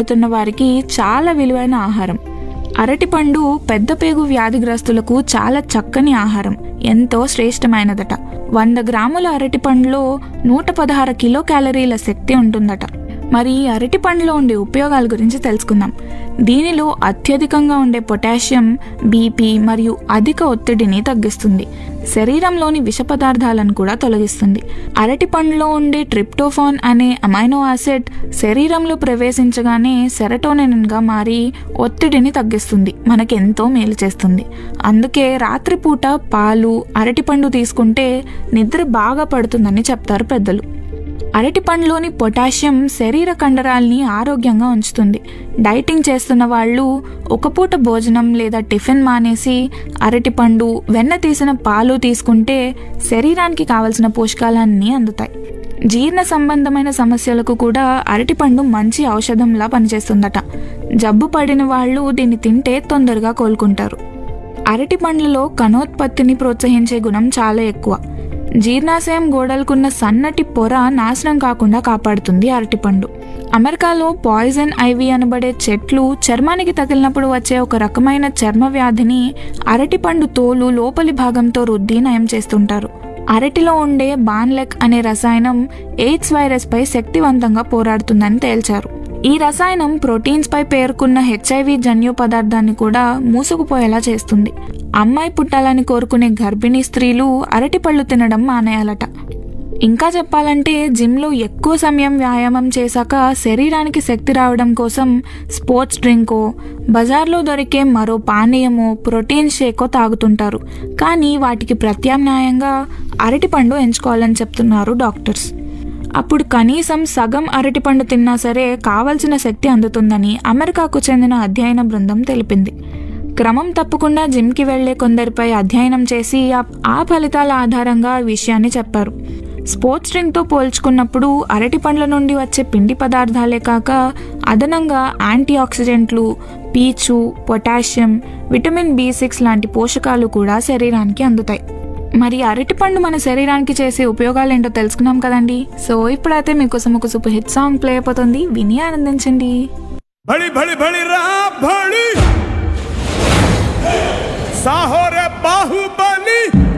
బాధపడుతున్న వారికి చాలా విలువైన ఆహారం అరటిపండు పెద్ద పేగు వ్యాధిగ్రస్తులకు చాలా చక్కని ఆహారం ఎంతో శ్రేష్టమైనదట వంద గ్రాముల అరటిపండులో నూట పదహారు కిలో క్యాలరీల శక్తి ఉంటుందట మరి ఈ అరటిపండులో ఉండే ఉపయోగాల గురించి తెలుసుకుందాం దీనిలో అత్యధికంగా ఉండే పొటాషియం బీపీ మరియు అధిక ఒత్తిడిని తగ్గిస్తుంది శరీరంలోని విష పదార్థాలను కూడా తొలగిస్తుంది అరటి పండులో ఉండే ట్రిప్టోఫాన్ అనే అమైనో యాసిడ్ శరీరంలో ప్రవేశించగానే సెరటోనిన్గా మారి ఒత్తిడిని తగ్గిస్తుంది మనకి ఎంతో మేలు చేస్తుంది అందుకే రాత్రిపూట పాలు అరటిపండు తీసుకుంటే నిద్ర బాగా పడుతుందని చెప్తారు పెద్దలు అరటి పండ్లోని పొటాషియం శరీర కండరాల్ని ఆరోగ్యంగా ఉంచుతుంది డైటింగ్ చేస్తున్న వాళ్ళు ఒక పూట భోజనం లేదా టిఫిన్ మానేసి అరటిపండు వెన్న తీసిన పాలు తీసుకుంటే శరీరానికి కావలసిన పోషకాలన్నీ అందుతాయి జీర్ణ సంబంధమైన సమస్యలకు కూడా అరటిపండు మంచి ఔషధంలా పనిచేస్తుందట జబ్బు పడిన వాళ్ళు దీన్ని తింటే తొందరగా కోలుకుంటారు అరటి పండ్లలో కణోత్పత్తిని ప్రోత్సహించే గుణం చాలా ఎక్కువ జీర్ణాశయం గోడలకున్న సన్నటి పొర నాశనం కాకుండా కాపాడుతుంది అరటిపండు అమెరికాలో పాయిజన్ ఐవి అనబడే చెట్లు చర్మానికి తగిలినప్పుడు వచ్చే ఒక రకమైన చర్మ వ్యాధిని అరటిపండు తోలు లోపలి భాగంతో రుద్ది నయం చేస్తుంటారు అరటిలో ఉండే బాన్లెక్ అనే రసాయనం ఎయిడ్స్ వైరస్ పై శక్తివంతంగా పోరాడుతుందని తేల్చారు ఈ రసాయనం ప్రోటీన్స్ పై పేర్కొన్న హెచ్ఐవి జన్యు పదార్థాన్ని కూడా మూసుకుపోయేలా చేస్తుంది అమ్మాయి పుట్టాలని కోరుకునే గర్భిణీ స్త్రీలు అరటిపళ్ళు తినడం మానేయాలట ఇంకా చెప్పాలంటే జిమ్లో ఎక్కువ సమయం వ్యాయామం చేశాక శరీరానికి శక్తి రావడం కోసం స్పోర్ట్స్ డ్రింకో బజార్లో దొరికే మరో పానీయమో ప్రోటీన్ షేకో తాగుతుంటారు కానీ వాటికి ప్రత్యామ్నాయంగా అరటిపండు ఎంచుకోవాలని చెప్తున్నారు డాక్టర్స్ అప్పుడు కనీసం సగం అరటిపండు తిన్నా సరే కావలసిన శక్తి అందుతుందని అమెరికాకు చెందిన అధ్యయన బృందం తెలిపింది క్రమం తప్పకుండా జిమ్కి వెళ్లే కొందరిపై అధ్యయనం చేసి ఆ- ఆ ఫలితాల ఆధారంగా ఈ విషయాన్ని చెప్పారు స్పోర్ట్స్ డ్రింక్తో పోల్చుకున్నప్పుడు అరటి పండ్ల నుండి వచ్చే పిండి పదార్థాలే కాక అదనంగా యాంటీ ఆక్సిడెంట్లు పీచు పొటాషియం విటమిన్ బి సిక్స్ లాంటి పోషకాలు కూడా శరీరానికి అందుతాయి మరి అరటిపండు మన శరీరానికి చేసే ఉపయోగాలు ఏంటో తెలుసుకున్నాం కదండి సో ఇప్పుడైతే మీకోసం ఒక సూపర్ హిట్ సాంగ్ ప్లే అయిపోతుంది విని ఆనందించండి भड़ी भड़ी भड़ी रहा भड़ी साहो रे बाहुबली